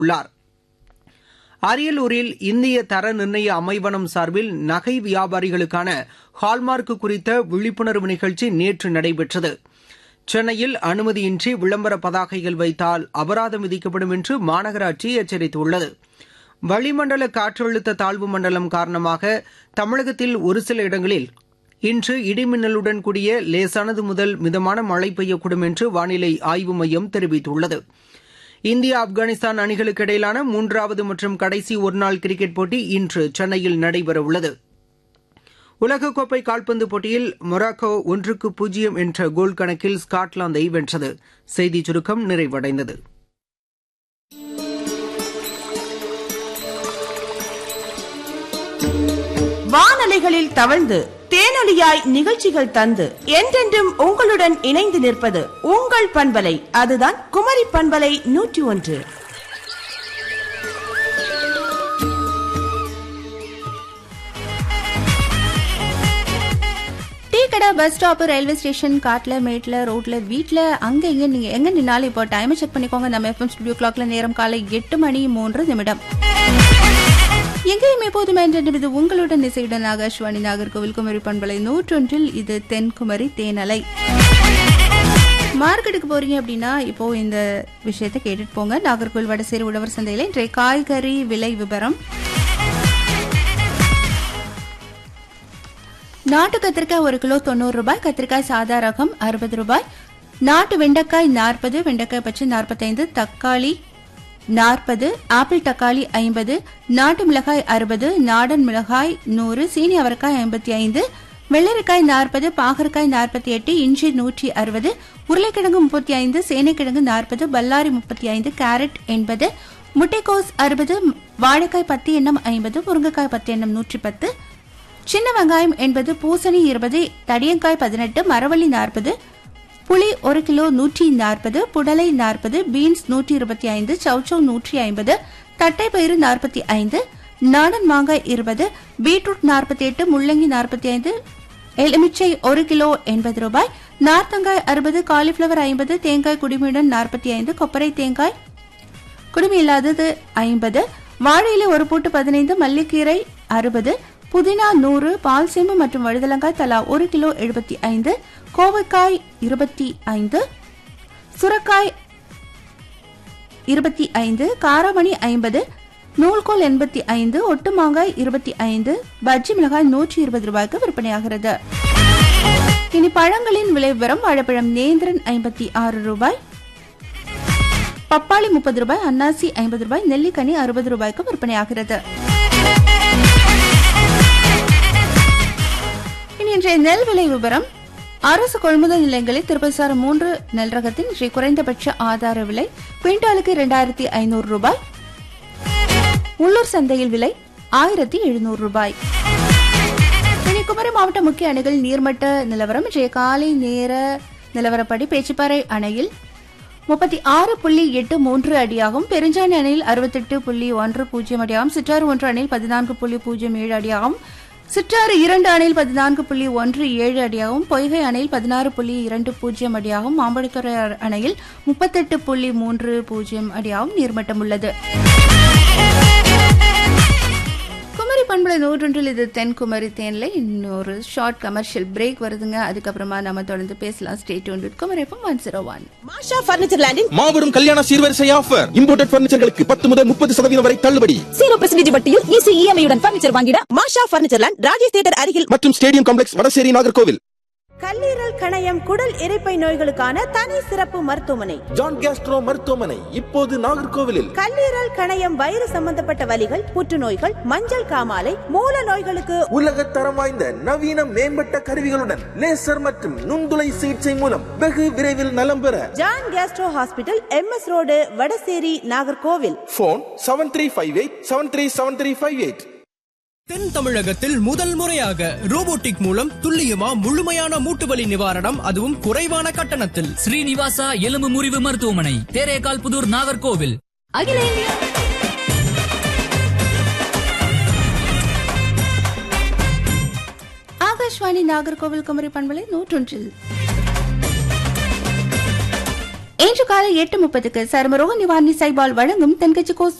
உள்ளார் அரியலூரில் இந்திய தர நிர்ணய அமைவனம் சார்பில் நகை வியாபாரிகளுக்கான ஹால்மார்க் குறித்த விழிப்புணர்வு நிகழ்ச்சி நேற்று நடைபெற்றது சென்னையில் அனுமதியின்றி விளம்பர பதாகைகள் வைத்தால் அபராதம் விதிக்கப்படும் என்று மாநகராட்சி எச்சரித்துள்ளது வளிமண்டல காற்றழுத்த தாழ்வு மண்டலம் காரணமாக தமிழகத்தில் ஒரு சில இடங்களில் இன்று இடிமின்னலுடன் கூடிய லேசானது முதல் மிதமான மழை பெய்யக்கூடும் என்று வானிலை ஆய்வு மையம் தெரிவித்துள்ளது இந்தியா ஆப்கானிஸ்தான் அணிகளுக்கு இடையிலான மூன்றாவது மற்றும் கடைசி ஒருநாள் கிரிக்கெட் போட்டி இன்று சென்னையில் நடைபெறவுள்ளது உலகக்கோப்பை கால்பந்து போட்டியில் மொராக்கோ ஒன்றுக்கு பூஜ்ஜியம் என்ற கோல் கணக்கில் ஸ்காட்லாந்தை வென்றது செய்திச் சுருக்கம் நிறைவடைந்தது வானலைகளில் தவழ்ந்து தேனொலியாய் நிகழ்ச்சிகள் தந்து என்றென்றும் உங்களுடன் இணைந்து நிற்பது உங்கள் பண்பலை அதுதான் குமரி பண்பலை நூற்றி ஒன்று டீ கடை பஸ் ஸ்டாப் ரயில்வே ஸ்டேஷன் காட்ல மேட்ல ரோட்ல வீட்ல அங்க இங்க நீங்க எங்க நின்னாலும் இப்போ டைமை செக் பண்ணிக்கோங்க நம்ம எஃப்எம் ஸ்டுடியோ கிளாக்ல நேரம் காலை எட்டு மணி மூன்று நிமிடம் எங்கேயும் எப்போதும் என்றென்றும் இது உங்களுடன் இசையுடன் ஆகாஷ்வாணி நாகர்கோவில் குமரி பண்பலை நூற்றொன்றில் இது தென்குமரி தேனலை மார்க்கெட்டுக்கு போறீங்க அப்படின்னா இப்போ இந்த விஷயத்தை கேட்டுட்டு போங்க நாகர்கோவில் வடசேரி உழவர் சந்தையில இன்றைய காய்கறி விலை விவரம் நாட்டு கத்திரிக்காய் ஒரு கிலோ தொண்ணூறு ரூபாய் கத்திரிக்காய் சாதா ரகம் அறுபது ரூபாய் நாட்டு வெண்டைக்காய் நாற்பது வெண்டைக்காய் பச்சை நாற்பத்தைந்து தக்காளி நாற்பது ஆப்பிள் தக்காளி ஐம்பது நாட்டு மிளகாய் அறுபது நாடன் மிளகாய் நூறு சீனி அவரைக்காய் ஐம்பத்தி ஐந்து வெள்ளரிக்காய் நாற்பது பாகற்காய் நாற்பத்தி எட்டு இஞ்சி நூற்றி அறுபது உருளைக்கிழங்கு முப்பத்தி ஐந்து சேனைக்கிழங்கு நாற்பது பல்லாரி முப்பத்தி ஐந்து கேரட் எண்பது முட்டைக்கோஸ் அறுபது வாழைக்காய் பத்து எண்ணம் ஐம்பது முருங்கைக்காய் பத்து எண்ணம் நூற்றி பத்து சின்ன வெங்காயம் எண்பது பூசணி இருபது தடியங்காய் பதினெட்டு மரவள்ளி நாற்பது புளி ஒரு கிலோ நூற்றி நாற்பது புடலை நாற்பது பீன்ஸ் நூற்றி இருபத்தி ஐந்து சௌச்சௌ நூற்றி ஐம்பது தட்டைப்பயிறு நாற்பத்தி ஐந்து நாடன் மாங்காய் இருபது பீட்ரூட் நாற்பத்தி எட்டு முள்ளங்கி நாற்பத்தி ஐந்து எலுமிச்சை ஒரு கிலோ எண்பது ரூபாய் நார்த்தங்காய் அறுபது காலிஃபிளவர் ஐம்பது தேங்காய் குடிமையுடன் நாற்பத்தி ஐந்து கொப்பரை தேங்காய் குடுமி இல்லாதது ஐம்பது வாழையில ஒரு பூட்டு பதினைந்து மல்லிக்கீரை அறுபது புதினா நூறு பால்சேம்பு மற்றும் வழுதலங்காய் தலா ஒரு கிலோ எழுபத்தி ஐந்து கோவைக்காய் இருபத்தி ஐந்து சுரக்காய் இருபத்தி ஐந்து காராமணி ஐம்பது நூல்கோல் எண்பத்தி ஐந்து ஒட்டு மாங்காய் இருபத்தி ஐந்து பஜ்ஜி மிளகாய் நூற்றி இருபது ரூபாய்க்கு விற்பனையாகிறது இனி பழங்களின் விலை விவரம் வாழைப்பழம் நேந்திரன் ஐம்பத்தி ஆறு ரூபாய் பப்பாளி முப்பது ரூபாய் அன்னாசி ஐம்பது ரூபாய் நெல்லிக்கனி அறுபது ரூபாய்க்கு விற்பனையாகிறது இனி இன்றைய நெல் விலை விவரம் அரசு கொள்முதல் நிலையங்களில் திருப்பசார மூன்று நெல் ரகத்தின் ஸ்ரீ குறைந்தபட்ச ஆதார விலை குவிண்டாலுக்கு இரண்டாயிரத்தி ஐநூறு ரூபாய் உள்ளூர் சந்தையில் விலை ஆயிரத்தி எழுநூறு ரூபாய் இனி குமரி மாவட்ட முக்கிய அணைகள் நீர்மட்ட நிலவரம் இன்றைய காலை நேர நிலவரப்படி பேச்சுப்பாறை அணையில் முப்பத்தி ஆறு புள்ளி எட்டு மூன்று அடியாகும் பெருஞ்சாணி அணையில் அறுபத்தெட்டு புள்ளி ஒன்று பூஜ்ஜியம் அடியாகும் சிற்றாறு ஒன்று அணையில் பதினான்கு புள்ளி பூஜ்ஜியம் ஏழு அடியாகும் சிற்றாறு இரண்டு அணையில் பதினான்கு புள்ளி ஒன்று ஏழு அடியாகவும் பொய்கை அணையில் பதினாறு புள்ளி இரண்டு பூஜ்ஜியம் அடியாகவும் மாம்படித்துறை அணையில் முப்பத்தெட்டு புள்ளி மூன்று பூஜ்ஜியம் அடியாகவும் நீர்மட்டம் உள்ளது குமரி பண்பலை நூற்றொன்றில் இது தென்குமரி தேன்ல இன்னொரு ஷார்ட் கமர்ஷியல் பிரேக் வருதுங்க அதுக்கப்புறமா நம்ம தொடர்ந்து பேசலாம் state one with Kumari one zero one Masha furniture லேண்டின் மாபெரும் கல்யாண சீர்வரிசை ஆஃபர் இம்போர்ட்டட் பர்னிச்சர்களுக்கு பத்து முதல் முப்பது சதவீதம் வரை தள்ளுபடி ஜீரோ பெர்சன்டேஜ் வட்டியில் ஈஸி இஎம்ஐயுடன் பர்னிச்சர் வாங்கிட Masha furniture land Rajesh theatre அருகில் மற்றும் ஸ்டேடியம் காம்ப்ளெக்ஸ் வடசேரி நாகர்கோவில் கல்லீரல் கணையம் குடல் இரைப்பை நோய்களுக்கான தனி சிறப்பு மருத்துவமனை ஜான் கேஸ்ட்ரோ மருத்துவமனை இப்போது நாகர்கோவிலில் கல்லீரல் கணையம் வயிறு சம்பந்தப்பட்ட வலிகள் புற்றுநோய்கள் மஞ்சள் காமாலை மூல நோய்களுக்கு உலக தரம் வாய்ந்த நவீன மேம்பட்ட கருவிகளுடன் லேசர் மற்றும் நுண்துளை சிகிச்சை மூலம் வெகு விரைவில் நலம் பெற John gastro hospital MS road Vadasery Nagercoil phone seven three five eight seven three seven three five eight தென் தமிழகத்தில் முதல் முறையாக ரோபோட்டிக் மூலம் துல்லியமா முழுமையான மூட்டுவலி நிவாரணம் அதுவும் குறைவான கட்டணத்தில் ஸ்ரீனிவாசா எலும்பு முறிவு மருத்துவமனை தேரேகால் புதூர் நாகர்கோவில் அகில இந்தியா ஆகாஷ்வாணி நாகர்கோவில் குமரி பண்பலை நூற்றொன்றில் இன்று காலை எட்டு முப்பதுக்கு சருமரோக நிவாரணி சைபால் வழங்கும் தென்கட்சி கோ